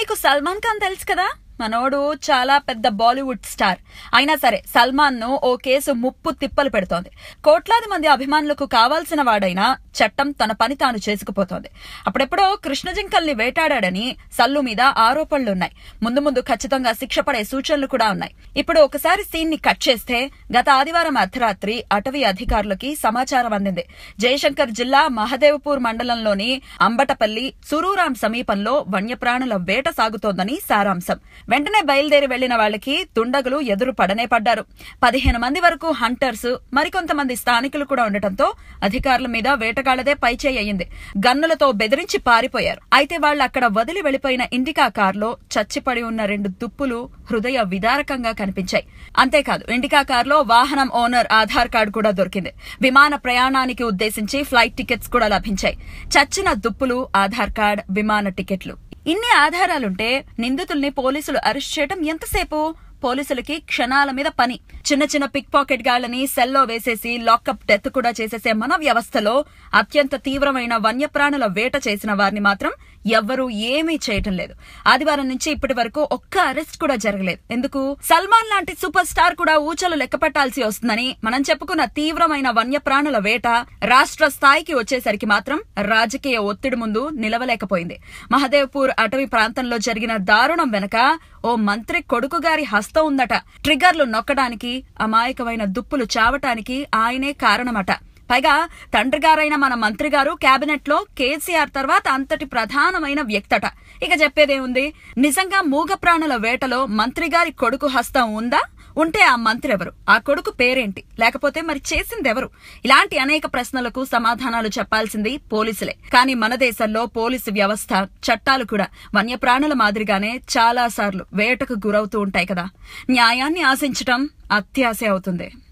మీకు సల్మాన్ ఖాన్ తెలుసు కదా మనోడు చాలా పెద్ద బాలీవుడ్ స్టార్ అయినా సరే సల్మాన్ ను ఓ కేసు ముప్పు తిప్పలు పెడుతోంది కోట్లాది మంది అభిమానులకు కావాల్సిన వాడైనా చట్టం తన పని తాను చేసుకుపోతోంది అప్పుడెప్పుడో కృష్ణ జింకల్ని వేటాడాడని సల్లు మీద ఆరోపణలున్నాయి ముందు ముందు ఖచ్చితంగా శిక్ష పడే సూచనలు కూడా ఉన్నాయి ఇప్పుడు ఒకసారి సీన్ ని కట్ చేస్తే గత ఆదివారం అర్ధరాత్రి అటవీ అధికారులకి సమాచారం అందింది జయశంకర్ జిల్లా మహదేవ్పూర్ మండలంలోని అంబటపల్లి సురూరాం సమీపంలో వన్యప్రాణుల వేట సాగుతోందని సారాంశం వెంటనే బయలుదేరి వెళ్లిన వాళ్ళకి దుండగులు ఎదురు పడనే పడ్డారు పదిహేను మంది వరకు హంటర్స్ మరికొంతమంది స్థానికులు కూడా ఉండటంతో అధికారుల మీద వేటగాళ్లదే పైచేయి అయ్యింది గన్నులతో బెదిరించి పారిపోయారు అయితే వాళ్ళు అక్కడ వదిలి వెళ్లిపోయిన ఇండికా కార్లో చచ్చిపడి ఉన్న రెండు దుప్పులు హృదయ విదారకంగా కనిపించాయి అంతేకాదు ఇండికా కార్లో వాహనం ఓనర్ ఆధార్ కార్డు కూడా దొరికింది విమాన ప్రయాణానికి ఉద్దేశించి ఫ్లైట్ టికెట్స్ కూడా లభించాయి చచ్చిన దుప్పులు ఆధార్ కార్డ్ విమాన టికెట్లు ఇన్ని ఆధారాలుంటే నిందితుల్ని పోలీసులు అరెస్ట్ చేయడం ఎంతసేపు పోలీసులకి క్షణాల మీద పని చిన్న చిన్న పిక్ పాకెట్ గాళ్లని సెల్లో వేసేసి లాకప్ డెత్ కూడా చేసేసే మన వ్యవస్థలో అత్యంత తీవ్రమైన వన్యప్రాణుల వేట చేసిన వారిని మాత్రం ఎవ్వరూ ఏమీ చేయటం లేదు ఆదివారం నుంచి ఇప్పటి వరకు ఒక్క అరెస్ట్ కూడా జరగలేదు ఎందుకు సల్మాన్ లాంటి సూపర్ స్టార్ కూడా ఊచలు లెక్క పెట్టాల్సి వస్తుందని మనం చెప్పుకున్న తీవ్రమైన వన్యప్రాణుల వేట రాష్ట్ర స్థాయికి వచ్చేసరికి మాత్రం రాజకీయ ఒత్తిడి ముందు నిలవలేకపోయింది మహదేవ్పూర్ అటవీ ప్రాంతంలో జరిగిన దారుణం వెనక ఓ మంత్రి కొడుకు గారి హస్తం ఉందట ట్రిగ్గర్లు నొక్కడానికి అమాయకమైన దుప్పులు చావటానికి ఆయనే కారణమట పైగా తండ్రి గారైన మన మంత్రి గారు కేబినెట్ లో కేసీఆర్ తర్వాత అంతటి ప్రధానమైన వ్యక్తట ఇక చెప్పేదేముంది నిజంగా మూగ ప్రాణుల వేటలో మంత్రి గారి కొడుకు హస్తం ఉందా ఉంటే ఆ మంత్రి ఎవరు ఆ కొడుకు పేరేంటి లేకపోతే మరి చేసిందెవరు ఇలాంటి అనేక ప్రశ్నలకు సమాధానాలు చెప్పాల్సింది పోలీసులే కానీ మన దేశంలో పోలీసు వ్యవస్థ చట్టాలు కూడా వన్యప్రాణుల మాదిరిగానే చాలా సార్లు వేటకు గురవుతూ ఉంటాయి కదా న్యాయాన్ని ఆశించటం అత్యాశ అవుతుంది